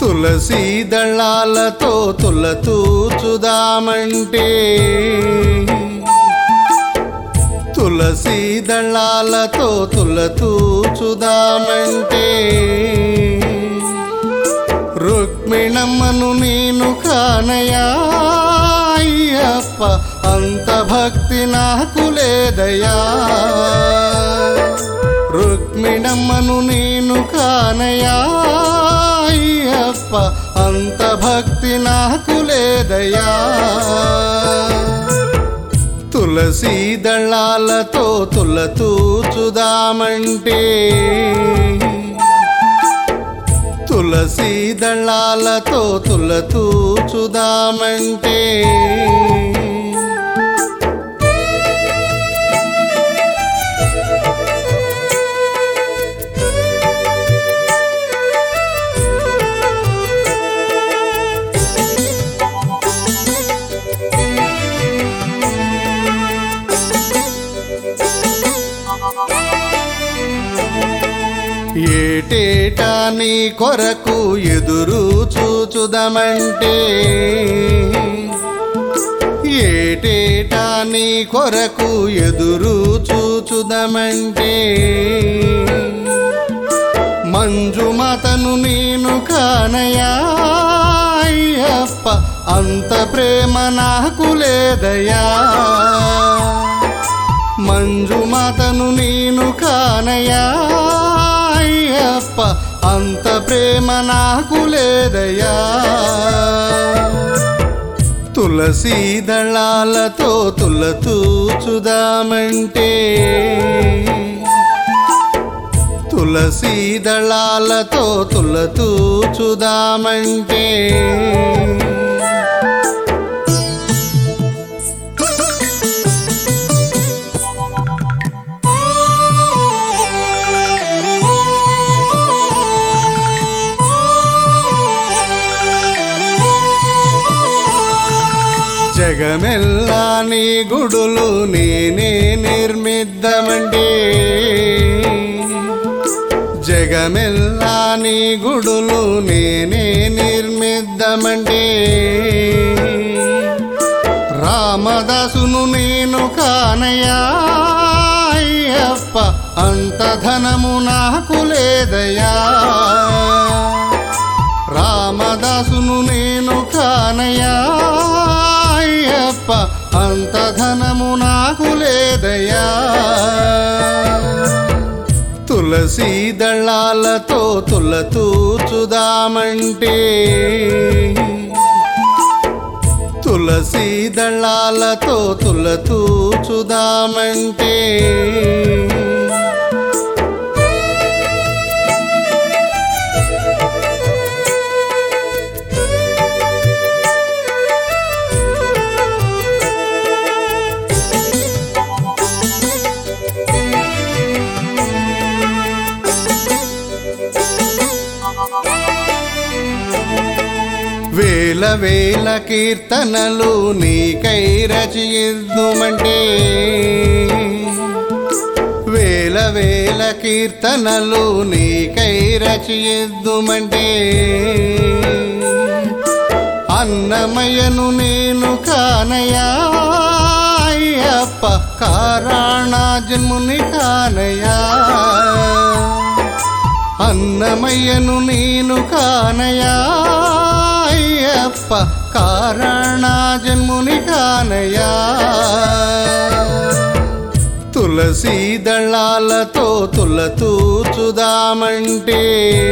తులసి దళాలతో తులతూచుదామంటే తులసి దళాలతో తులతూచుదామంటే రుక్మిణమ్మను నేను కానయా అయ్యప్ప అంత భక్తి నాకు లేదయా రుక్మిణమ్మను నేను కానయా అయ్యప్ప అంత భక్తి నాకు లేదయా తులసి దళాలతో తులతూచుదామంటే తులసి దళాలతో తులతూచుదామంటే ఏటేటా నీ కొరకు ఎదురు చూచుదమంటే ఏటేటా నీ కొరకు ఎదురు చూచుదమంటే మంజుమతను నేను కానయా అయ్యప్ప అంత ప్రేమ నాకు లేదయా మంజుమతను నేను కానయా అయ్యప్ప అంత ప్రేమ నాకు లేదయా తులసి దళాలతో తులతూచుదామంటే తులసి దళాలతో తులతూచుదామంటే జగమెల్లా నీ గుడులు నేనే నిర్మిద్దమంటే జగమెల్లా నీ గుడులు నేనే నిర్మిద్దమంటే రామదాసును నేను కానయా అయ్యప్ప అంత ధనము నాకు లేదయా రామదాసును నేను కానయా అయ్యప్ప అంత ధనము నాకు లేదయా తులసి దళాలతో తులతూచుదామంటే తులసి దళాలతో తులతూచుదామంటే వేల వేల కీర్తనలు నీకై రచయిద్దుమంటే వేల వేల కీర్తనలు నీకై రచయిద్దుమంటే అన్నమయ్యను నేను కానయా అయ్యప్ప కారాణ జన్ముని కానయా అన్నమయ్యను నేను కానయా అయ్యప్ప కారణ జన్ముని కానయా తులసి దళాలతో తులతూచుదామంటే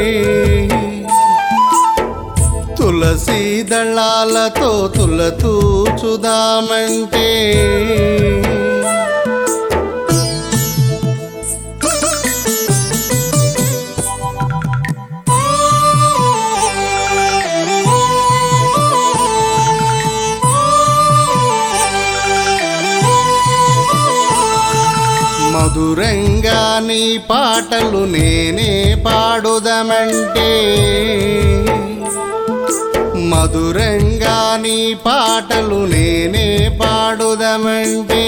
తులసి దళాలతో తులతూచుదామంటే మధురంగా నీ పాటలు నేనే పాడుదమంటే మధురంగా నీ పాటలు నేనే పాడుదమంటే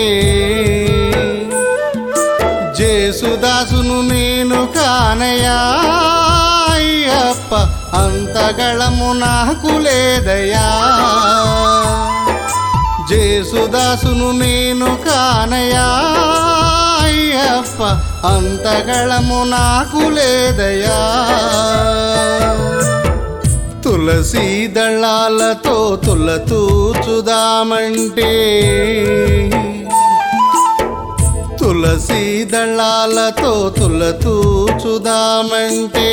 జేసుదాసును నేను కానయా అయ్యప్ప అంతగళము నాకు లేదయా జేసుదాసును నేను కానయా అయ్యప్ప అంతగళము నాకు లేదయా తులసీ దళాలతో తులతూచుదామంటే తులసీ దళాలతో తులతూచుదామంటే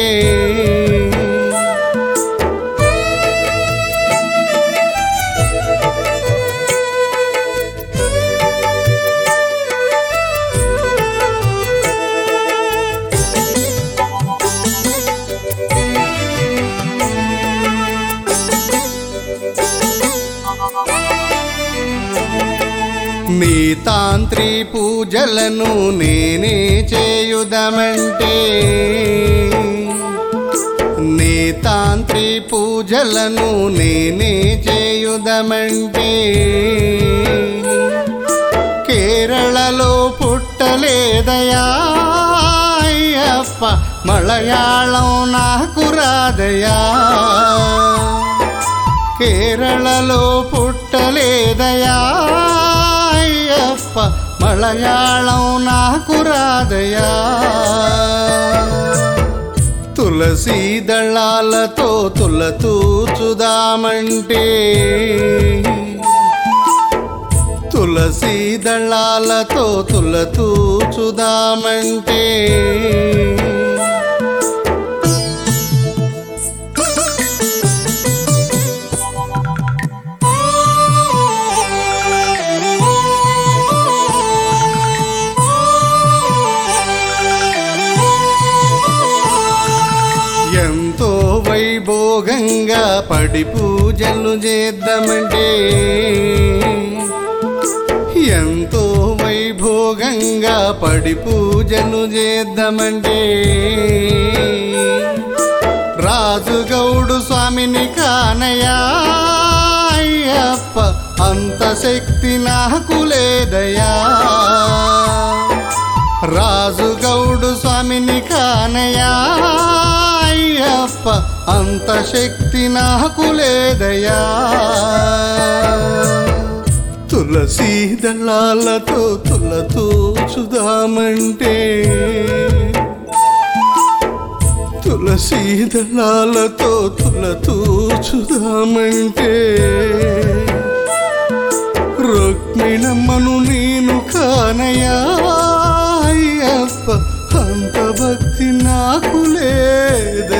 నీ తాంత్రి పూజలను నేనే చేయుదమంటే నీ తాంత్రి పూజలను నేనే చేయుదమంటే కేరళలో పుట్టలేదయా అయ్యప్ప మలయాళం నాకు రాదయా కేరళలో పుట్టలేదయా అయ్యప్ప మలయాళం నాకు రాదయా తులసీ దళాలతో తులతూచుదామంటే తులసీ దళాలతో తులతూచుదామంటే ఎంతో వైభోగంగా పడి పూజలు చేద్దామంటే ఎంతో వైభోగంగా పడి పూజలు చేద్దామంటే రాజుగౌడు స్వామిని కానయా అయ్యప్ప అంత శక్తి నాకు లేదయా రాజుగౌడు స్వామిని కానయా అయ్యప్ప అంత శక్తి నాకు లేదయా తులసీ దళాలతో తులతూచుదామంటే తులసీ దళాలతో తులతూచుదామంటే రుక్మిణమ్మను నేను కానయా అయ్యప్ప అంత భక్తి నాకు లేదయ్యా